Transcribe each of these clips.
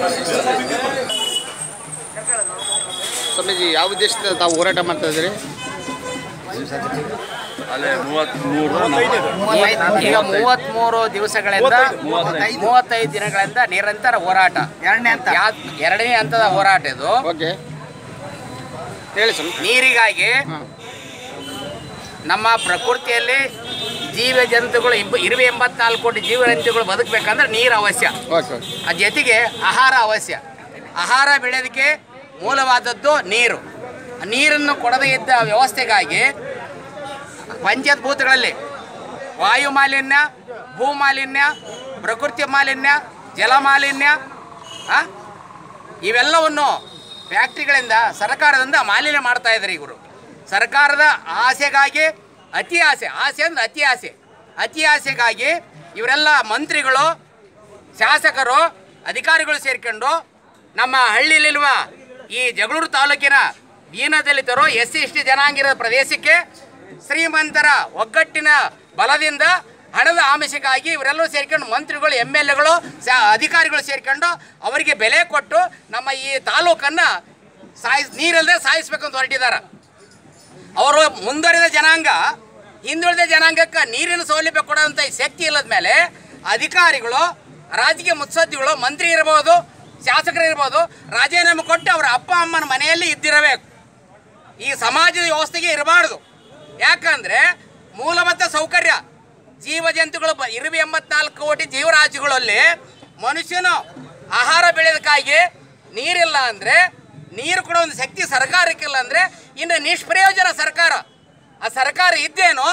ಸ್ವಾಮೀಜಿ ಯಾವ ಉದ್ದೇಶದಿಂದ ತಾವು ಹೋರಾಟ ಮಾಡ್ತಾ ಇದ್ದೀರಿ ಅಲ್ಲೇ ಮೂವತ್ತ್ಮೂರು ಈಗ ಮೂವತ್ಮೂರು ದಿವಸಗಳಿಂದ ಮೂವತ್ತೈದು ದಿನಗಳಿಂದ ನಿರಂತರ ಹೋರಾಟ ಎರಡನೇ ಹಂತ ಎರಡನೇ ಹಂತದ ಹೋರಾಟ ಇದು ಓಕೆ ಹೇಳಿ ಸ್ವಾಮಿ ನೀರಿಗಾಗಿ ಹಾಂ ನಮ್ಮ ಪ್ರಕೃತಿಯಲ್ಲಿ ಜೀವ ಜಂತುಗಳು ಇಬ್ಬ ಇರುವೆ ಎಂಬತ್ನಾಲ್ಕು ಕೋಟಿ ಜೀವ ಜಂತುಗಳು ಬದುಕಬೇಕಂದ್ರೆ ನೀರು ಅವಶ್ಯ ಓಕೆ ಓಕೆ ಆ ಜೊತೆಗೆ ಆಹಾರ ಅವಶ್ಯ ಆಹಾರ ಬೆಳೆಯೋದಕ್ಕೆ ಮೂಲವಾದದ್ದು ನೀರು ನೀರನ್ನು ಕೊಡದೇ ಇದ್ದ ವ್ಯವಸ್ಥೆಗಾಗಿ ಪಂಚಾಯತ್ ಭೂತಗಳಲ್ಲಿ ವಾಯು ಮಾಲಿನ್ಯ ಭೂ ಮಾಲಿನ್ಯ ಪ್ರಕೃತಿ ಮಾಲಿನ್ಯ ಜಲ ಮಾಲಿನ್ಯ ಆ? ಇವೆಲ್ಲವನ್ನು ಫ್ಯಾಕ್ಟ್ರಿಗಳಿಂದ ಸರ್ಕಾರದಿಂದ ಮಾಲಿನ್ಯ ಮಾಡ್ತಾ ಇದ್ದಾರೆ ಇವರು ಸರ್ಕಾರದ ಆಸೆಗಾಗಿ ಅತಿ ಆಸೆ ಆಸೆ ಅಂದ್ರೆ ಅತಿ ಆಸೆ ಅತಿ ಆಸೆಗಾಗಿ ಇವರೆಲ್ಲ ಮಂತ್ರಿಗಳು ಶಾಸಕರು ಅಧಿಕಾರಿಗಳು ಸೇರ್ಕೊಂಡು ನಮ್ಮ ಹಳ್ಳಿಯಲ್ಲಿರುವ ಈ ಜಗಳೂರು ತಾಲೂಕಿನ ದೀನದಲಿತರು ಎಸ್ ಸಿ ಎಸ್ ಟಿ ಜನಾಂಗೀಯ ಪ್ರದೇಶಕ್ಕೆ ಶ್ರೀಮಂತರ ಒಗ್ಗಟ್ಟಿನ ಬಲದಿಂದ ಹಣದ ಆಮಿಷಕ್ಕಾಗಿ ಇವರೆಲ್ಲರೂ ಸೇರ್ಕೊಂಡು ಮಂತ್ರಿಗಳು ಎಮ್ ಎಲ್ ಎಗಳು ಸಾ ಅಧಿಕಾರಿಗಳು ಸೇರ್ಕೊಂಡು ಅವರಿಗೆ ಬೆಲೆ ಕೊಟ್ಟು ನಮ್ಮ ಈ ತಾಲೂಕನ್ನು ಸಾಯಿಸ್ ನೀರಲ್ಲದೆ ಸಾಯಿಸ್ಬೇಕಂತ ಹೊರಟಿದ್ದಾರೆ ಅವರು ಮುಂದುವರಿದ ಜನಾಂಗ ಹಿಂದುಳಿದ ಜನಾಂಗಕ್ಕೆ ನೀರಿನ ಸೌಲಭ್ಯ ಕೊಡುವಂಥ ಈ ಶಕ್ತಿ ಇಲ್ಲದ ಮೇಲೆ ಅಧಿಕಾರಿಗಳು ರಾಜಕೀಯ ಮುತ್ಸದ್ದಿಗಳು ಮಂತ್ರಿ ಇರ್ಬೋದು ಶಾಸಕರು ಇರ್ಬೋದು ರಾಜೀನಾಮೆ ಕೊಟ್ಟು ಅವರ ಅಪ್ಪ ಅಮ್ಮನ ಮನೆಯಲ್ಲಿ ಇದ್ದಿರಬೇಕು ಈ ಸಮಾಜದ ವ್ಯವಸ್ಥೆಗೆ ಇರಬಾರ್ದು ಯಾಕಂದ್ರೆ ಮೂಲಭೂತ ಸೌಕರ್ಯ ಜೀವ ಜಂತುಗಳು ಬ- ಇರುವೆ ಎಂಬತ್ನಾಲ್ಕು ಕೋಟಿ ಜೀವರಾಶಿಗಳಲ್ಲಿ ಮನುಷ್ಯನು ಆಹಾರ ಬೆಳೆಯೋದಕ್ಕಾಗಿ ನೀರಿಲ್ಲ ಅಂದರೆ ನೀರು ಕೊಡೋ ಒಂದು ಶಕ್ತಿ ಸರ್ಕಾರಕ್ಕಿಲ್ಲ ಅಂದರೆ ಇನ್ನು ನಿಷ್ಪ್ರಯೋಜನ ಸರ್ಕಾರ ಆ ಸರ್ಕಾರ ಇದ್ದೇನೋ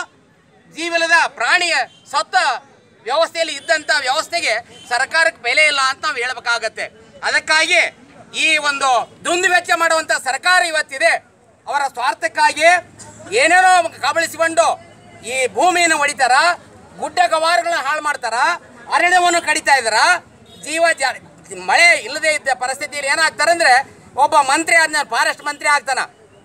ಜೀವನದ ಪ್ರಾಣಿಯ ಸತ್ತ ವ್ಯವಸ್ಥೆಯಲ್ಲಿ ಇದ್ದಂಥ ವ್ಯವಸ್ಥೆಗೆ ಸರ್ಕಾರಕ್ಕೆ ಬೆಲೆ ಇಲ್ಲ ಅಂತ ನಾವು ಹೇಳ್ಬೇಕಾಗತ್ತೆ ಅದಕ್ಕಾಗಿ ಈ ಒಂದು ದುಂದು ವೆಚ್ಚ ಮಾಡುವಂಥ ಸರ್ಕಾರ ಇವತ್ತಿದೆ ಅವರ ಸ್ವಾರ್ಥಕ್ಕಾಗಿ ಏನೇನೋ ಕಬಳಿಸಿಕೊಂಡು ಈ ಭೂಮಿಯನ್ನು ಹೊಡಿತಾರ ಗುಡ್ಡ ಗವಾರಗಳನ್ನ ಹಾಳು ಮಾಡ್ತಾರ ಅರಣ್ಯವನ್ನು ಕಡಿತಾ ಇದಾರ ಜೀವ ಜ ಮಳೆ ಇಲ್ಲದೆ ಇದ್ದ ಪರಿಸ್ಥಿತಿಯಲ್ಲಿ ಏನಾಗ್ತಾರಂದ್ರೆ ಒಬ್ಬ ಮಂತ್ರಿ ಆದ್ನ ಫಾರೆಸ್ಟ್ ಮಂತ್ರಿ ಆಗ್ತಾನ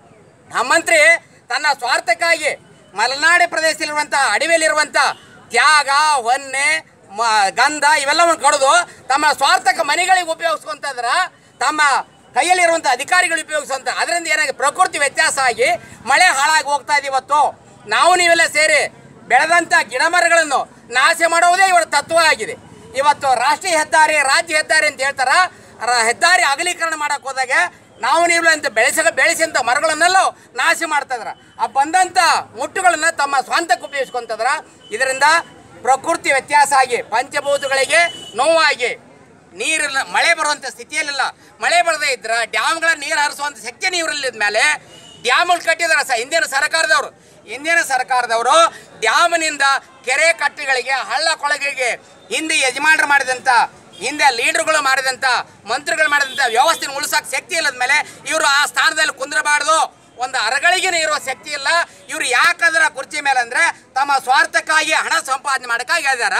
ಆ ಮಂತ್ರಿ ತನ್ನ ಸ್ವಾರ್ಥಕ್ಕಾಗಿ ಮಲೆನಾಡಿ ಪ್ರದೇಶದಲ್ಲಿರುವಂಥ ಅಡವಿಯಲ್ಲಿರುವಂಥ ತ್ಯಾಗ ಹೊನ್ನೆ ಮ ಗಂಧ ಇವೆಲ್ಲವನ್ನು ಕಡಿದು ತಮ್ಮ ಸ್ವಾರ್ಥಕ ಮನೆಗಳಿಗೆ ಉಪಯೋಗಿಸ್ಕೊಂತ ಇದ್ರ ತಮ್ಮ ಕೈಯಲ್ಲಿರುವಂಥ ಅಧಿಕಾರಿಗಳು ಉಪಯೋಗಿಸುವಂಥ ಅದರಿಂದ ಏನಾಗಿ ಪ್ರಕೃತಿ ವ್ಯತ್ಯಾಸ ಆಗಿ ಮಳೆ ಹಾಳಾಗಿ ಹೋಗ್ತಾ ಇದೆ ಇವತ್ತು ನಾವು ನೀವೆಲ್ಲ ಸೇರಿ ಬೆಳೆದಂಥ ಗಿಡಮರಗಳನ್ನು ನಾಶ ಮಾಡುವುದೇ ಇವರ ತತ್ವ ಆಗಿದೆ ಇವತ್ತು ರಾಷ್ಟ್ರೀಯ ಹೆದ್ದಾರಿ ರಾಜ್ಯ ಹೆದ್ದಾರಿ ಅಂತ ಹೇಳ್ತಾರ ರ- ಹೆದ್ದಾರಿ ಅಗಲೀಕರಣ ಮಾಡಕ್ ಹೋದಾಗ ನಾವು ನೀವು ಅಂತ ಬೆಳೆಸ ಬೆಳೆಸಿದಂಥ ಮರಗಳನ್ನೆಲ್ಲ ನಾಶ ಮಾಡ್ತಾ ಇದ್ರ ಆ ಬಂದಂಥ ಮುಟ್ಟುಗಳನ್ನ ತಮ್ಮ ಸ್ವಂತಕ್ಕೆ ಉಪಯೋಗಿಸ್ಕೊಂತದ್ರ ಇದರಿಂದ ಪ್ರಕೃತಿ ವ್ಯತ್ಯಾಸ ಆಗಿ ಪಂಚಭೂತಗಳಿಗೆ ನೋವಾಗಿ ನೀರಿಲ್ಲ ಮಳೆ ಬರುವಂಥ ಸ್ಥಿತಿಯಲ್ಲಿಲ್ಲ ಮಳೆ ಬರದೇ ಇದ್ರ ಡ್ಯಾಮ್ಗಳ ನೀರು ಹರಿಸುವಂಥ ಶಕ್ತಿ ನೀರಿಲ್ಲದ ಮೇಲೆ ಡ್ಯಾಮ್ಗಳು ಕಟ್ಟಿದಾರೆ ಸ ಹಿಂದಿನ ಸರ್ಕಾರದವರು ಹಿಂದಿನ ಸರ್ಕಾರದವರು ಡ್ಯಾಮ್ನಿಂದ ಕೆರೆ ಕಟ್ಟೆಗಳಿಗೆ ಹಳ್ಳ ಕೊಳಗಳಿಗೆ ಹಿಂದೆ ಯಜಮಾನರು ಮಾಡಿದಂಥ ಹಿಂದೆ ಲೀಡರ್ಗಳು ಮಾಡಿದಂಥ ಮಂತ್ರಿಗಳು ಮಾಡಿದಂಥ ವ್ಯವಸ್ಥೆನ ಉಳಿಸೋಕೆ ಶಕ್ತಿ ಇಲ್ಲದ ಮೇಲೆ ಇವರು ಆ ಸ್ಥಾನದಲ್ಲಿ ಕುಂದ್ರಬಾರ್ದು ಒಂದು ಅರಗಳಿಗೆ ಇರುವ ಶಕ್ತಿ ಇಲ್ಲ ಇವ್ರು ಯಾಕಂದ್ರ ಕುರ್ಚಿ ಮೇಲೆ ಅಂದ್ರೆ ತಮ್ಮ ಸ್ವಾರ್ಥಕ್ಕಾಗಿ ಹಣ ಸಂಪಾದನೆ ಮಾಡಕ್ಕಾಗಿ ಹೇಳ್ಯಾರ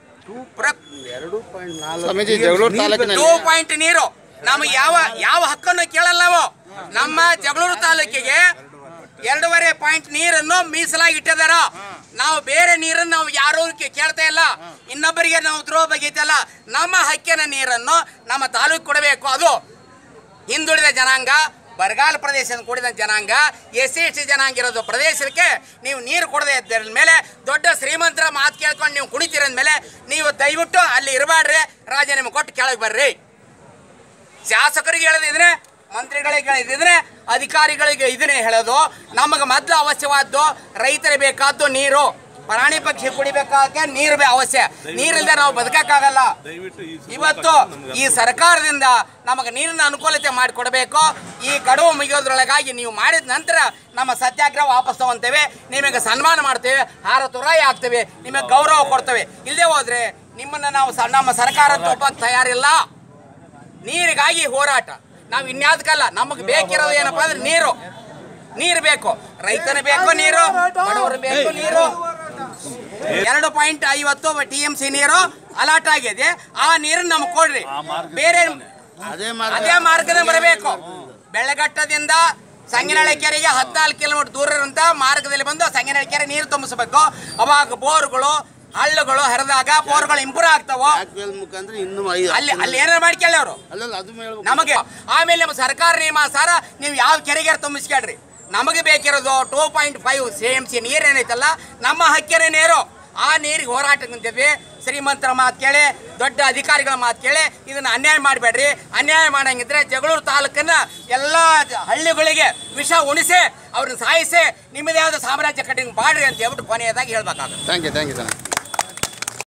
ಪ್ರ- ಸ್ವಾಮೀಜಿ ಜಗಳೂರು ತಾಲೂಕಿನಲ್ಲಿ ಟೂ ಪಾಯಿಂಟ್ ನೀರು ನಮಗೆ ಯಾವ ಯಾವ ಹಕ್ಕನ್ನು ಕೇಳಲ್ಲ ನಾವು ನಮ್ಮ ಜಗಳೂರು ತಾಲೂಕಿಗೆ ಎರಡೂವರೆ ಪಾಯಿಂಟ್ ನೀರನ್ನು ಮೀಸಲಾಗಿ ಇಟ್ಟಿದಾರ ನಾವು ಬೇರೆ ನೀರನ್ನು ನಾವು ಯಾರು ಕೇ- ಕೇಳ್ತಾ ಇಲ್ಲ ಇನ್ನೊಬ್ಬರಿಗೆ ನಾವು ದ್ರೋಹ ಬಗೆತಲ್ಲ ನಮ್ಮ ಹಕ್ಕಿನ ನೀರನ್ನು ನಮ್ಮ ತಾಲೂಕು ಕೊಡಬೇಕು ಅದು ಹಿಂದುಳಿದ ಜನಾಂಗ ಬರಗಾಲ ಪ್ರದೇಶದಿಂದ ಕೂಡಿದ ಜನಾಂಗ ಎಸ್ ಸಿ ಎಸ್ ಟಿ ಜನಾಂಗ ಇರೋದು ಪ್ರದೇಶಕ್ಕೆ ನೀವು ನೀರು ಕೊಡದೇ ಇದ್ದ ಮೇಲೆ ದೊಡ್ಡ ಶ್ರೀಮಂತರ ಮಾತು ಕೇಳ್ಕೊಂಡು ನೀವು ಕುಡಿತೀರ ಮೇಲೆ ನೀವು ದಯವಿಟ್ಟು ಅಲ್ಲಿ ಇರಬಾಡ್ರಿ ರಾಜೀನಾಮೆ ಕೊಟ್ಟು ಕೆಳಗೆ ಬರ್ರಿ ಶಾಸಕರಿಗೆ ಹೇಳದಿದ್ರೆ ಮಂತ್ರಿಗಳಿಗೆ ಹೇಳಿದ್ರೆ ಅಧಿಕಾರಿಗಳಿಗೆ ಇದನ್ನೇ ಹೇಳೋದು ನಮಗೆ ಮೊದಲು ಅವಶ್ಯವಾದ್ದು ರೈತರಿಗೆ ಬೇಕಾದ್ದು ನೀರು ಪ್ರಾಣಿ ಪಕ್ಷಿ ಕುಡಿಬೇಕಾದ್ರೆ ನೀರು ಬೇ ಅವಶ್ಯ ನೀರಿಲ್ಲದೆ ನಾವು ಬದುಕಕ್ಕಾಗಲ್ಲ ಇವತ್ತು ಈ ಸರ್ಕಾರದಿಂದ ನಮಗೆ ನೀರಿನ ಅನುಕೂಲತೆ ಮಾಡಿಕೊಡ್ಬೇಕು ಈ ಗಡುವು ಮುಗಿಯೋದ್ರೊಳಗಾಗಿ ನೀವು ಮಾಡಿದ ನಂತರ ನಮ್ಮ ಸತ್ಯಾಗ್ರಹ ವಾಪಸ್ ತಗೊಂತೇವೆ ನಿಮಗೆ ಸನ್ಮಾನ ಮಾಡ್ತೇವೆ ಹಾರ ತುರಾಯಿ ಹಾಕ್ತೇವೆ ನಿಮಗೆ ಗೌರವ ಕೊಡ್ತೇವೆ ಇಲ್ಲದೆ ಹೋದ್ರೆ ನಿಮ್ಮನ್ನ ನಾವು ಸ- ನಮ್ಮ ಸರ್ಕಾರ ತಗೋಪಕ್ಕೆ ತಯಾರಿಲ್ಲ ನೀರಿಗಾಗಿ ಹೋರಾಟ ನಾವು ಇನ್ಯಾವ್ದಕ್ಕಲ್ಲ ನಮಗೆ ಬೇಕಿರೋದು ಏನಪ್ಪಾ ಅಂದ್ರೆ ನೀರು ನೀರು ಬೇಕು ರೈತನ ಬೇಕು ನೀರು ಬಡವರು ಬೇಕು ನೀರು ಎರಡು ಪಾಯಿಂಟ್ ಐವತ್ತು ಟಿ ಎಂ ಸಿ ನೀರು ಅಲಾಟ್ ಆಗಿದೆ ಆ ನೀರನ್ನು ನಮ್ಗೆ ಕೊಡ್ರಿ ಬೇರೆ ಅದೇ ಅದೇ ಮಾರ್ಗದಲ್ಲಿ ಬರಬೇಕು ಬೆಳಗಟ್ಟದಿಂದ ಸಂಗಿನಹಳ್ಳಿ ಕೆರೆಗೆ ಹದಿನಾಲ್ಕು ಕಿಲೋಮೀಟರ್ ದೂರ ಇರುವಂತ ಮಾರ್ಗದಲ್ಲಿ ಬಂದು ಸಂಗಿನಹಳ್ಳಿ ಕೆರೆ ನೀರು ತುಂಬಿಸಬೇಕು ಅವಾಗ ಬೋರ್ಗಳು ಹಳ್ಳಗಳು ಹರಿದಾಗ ಬೋರ್ಗಳು ಇಂಪ್ರೂವ್ ಆಗ್ತಾವ ಬ್ಯಾಕ್ವೆಲ್ ಮುಖಾಂತರ ಇನ್ನೂ ಐದು ಅಲ್ಲಿ ಅಲ್ಲಿ ಏನಾರು ಮಾಡ್ಕೊಳ್ಳಿ ಅವರು ಅಲ್ಲಲ್ಲ ಅದು ಹೇಳ್ಬೇಕು. ನಮಗೆ ಆಮೇಲೆ ನಮ್ಮ ಸರ್ಕಾರ ನಿಯಮಾನುಸಾರ ನೀವು ಯಾವ ಕೆರೆಗೆ ತುಂಬಿಸ್ಕೊಳ್ರಿ ನಮಗೆ ಬೇಕಿರೋದು two point five C M C ನೀರು ಏನೈತಲ್ಲ ನಮ್ಮ ಹಕ್ಕಿನ ನೀರು ಆ ನೀರಿಗೆ ಹೋರಾಟ ನಿಂತಿದ್ವಿ ಶ್ರೀಮಂತರ ಮಾತು ಕೇಳಿ ದೊಡ್ಡ ಅಧಿಕಾರಿಗಳ ಮಾತು ಕೇಳಿ ಇದನ್ನ ಅನ್ಯಾಯ ಮಾಡಬೇಡ್ರಿ ಅನ್ಯಾಯ ಮಾಡಂಗಿದ್ರೆ ಜಗಳೂರು ತಾಲೂಕನ್ನ ಎಲ್ಲ ಹಳ್ಳಿಗಳಿಗೆ ವಿಷ ಉಣಿಸಿ ಅವ್ರನ್ನ ಸಾಯಿಸಿ ನಿಮ್ಮದೇ ಆದ ಸಾಮ್ರಾಜ್ಯ ಕಟ್ಟಿಂಗ್ ಮಾಡ್ರಿ ಅಂತ ಹೇಳ್ಬಿಟ್ಟು ಕೊನೆಯದಾಗಿ ಹೇಳ್ಬೇಕಾಗುತ್ತೆ thank you thank you sir